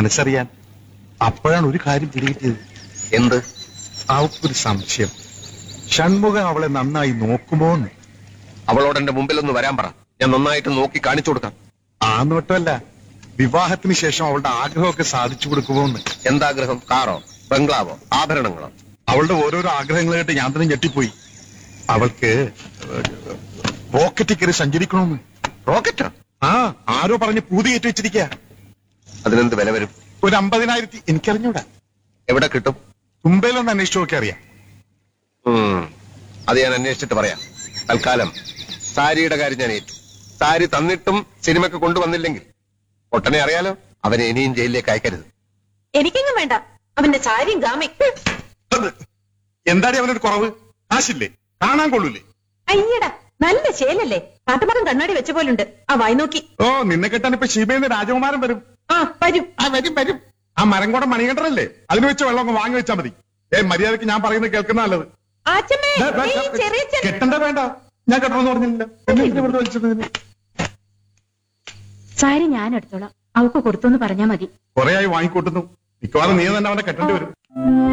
മനസ്സറിയാൻ അപ്പോഴാണ് ഒരു കാര്യം പിടികിട്ടിയത് എന്ത് അവൾക്കൊരു സംശയം ഷൺമുഖം അവളെ നന്നായി നോക്കുമോന്ന് അവളോട് എന്റെ മുമ്പിൽ ഒന്ന് വരാൻ പറ ഞാൻ നന്നായിട്ട് നോക്കി കാണിച്ചു കൊടുക്കാം ആ നോട്ടമല്ല വിവാഹത്തിന് ശേഷം അവളുടെ ആഗ്രഹമൊക്കെ സാധിച്ചു കൊടുക്കുമോന്ന് എന്താഗ്രഹം കാറോ ബംഗ്ലാവോ ആഭരണങ്ങളോ അവളുടെ ഓരോരോ ആഗ്രഹങ്ങൾ കേട്ട് ഞാൻ തന്നെ ഞെട്ടിപ്പോയി അവൾക്ക് റോക്കറ്റിൽ കയറി സഞ്ചരിക്കണമെന്ന് റോക്കറ്റോ ആ ആരോ പറഞ്ഞ് പൂതി കയറ്റി വെച്ചിരിക്കുക അതിനെന്ത് വില വരും ഒരു അമ്പതിനായിരത്തി എനിക്കറിഞ്ഞൂടാ എവിടെ കിട്ടും തുമ്പയിലൊന്ന് അന്വേഷിച്ചു നോക്കി അറിയാം ഉം. അത് ഞാൻ അന്വേഷിച്ചിട്ട് പറയാം തൽക്കാലം സാരിയുടെ കാര്യം ഞാൻ ഏറ്റു സാരി തന്നിട്ടും സിനിമയ്ക്ക് കൊണ്ടുവന്നില്ലെങ്കിൽ ഒട്ടനെ അറിയാലോ അവനെ ഇനിയും ജയിലിലേക്ക് അയക്കരുത് എനിക്കെങ്ങും വേണ്ട അവന്റെ സാരിയും ഗാമി എന്താടി അവനൊരു കുറവ് കാശില്ലേ കാണാൻ കൊള്ളൂലേ അയ്യടാ നല്ല ശേലല്ലേ കാട്ടുമകം കണ്ണാടി വെച്ച പോലുണ്ട് ആ വായി നോക്കി ഓ നിന്നെ കെട്ടാൻ ഇപ്പൊ ശിവേന്ന് രാജകുമാരൻ വരും ആ വരും ആ വരും വരും ആ മരം കൂടെ മണികണ്ഠനല്ലേ അതിന് വെച്ച് വെള്ളം അങ്ങ് വാങ്ങി വെച്ചാൽ മതി ഏ മര്യാദക്ക് ഞാൻ പറയുന്നത് കേൾക്കുന്ന നല്ലത് ആച്ചമ്മേ ദേ, ദേ, ഈ ദേ, ചെറിയ ചെറിയ കെട്ടണ്ട വേണ്ട ഞാൻ കെട്ടണമെന്ന് പറഞ്ഞില്ല എന്നെ എന്തിനാ വെറുതെ വലിച്ചത് ഇതിന്? സാരി ഞാൻ എടുത്തോളാം അവക്ക് കൊടുത്തോന്ന് പറഞ്ഞാ മതി കുറേ ആയി വാങ്ങിക്കൂട്ടുന്നു മിക്കവാറും നീ തന്നെ അവനെ കെട്ടേണ്ടി വരും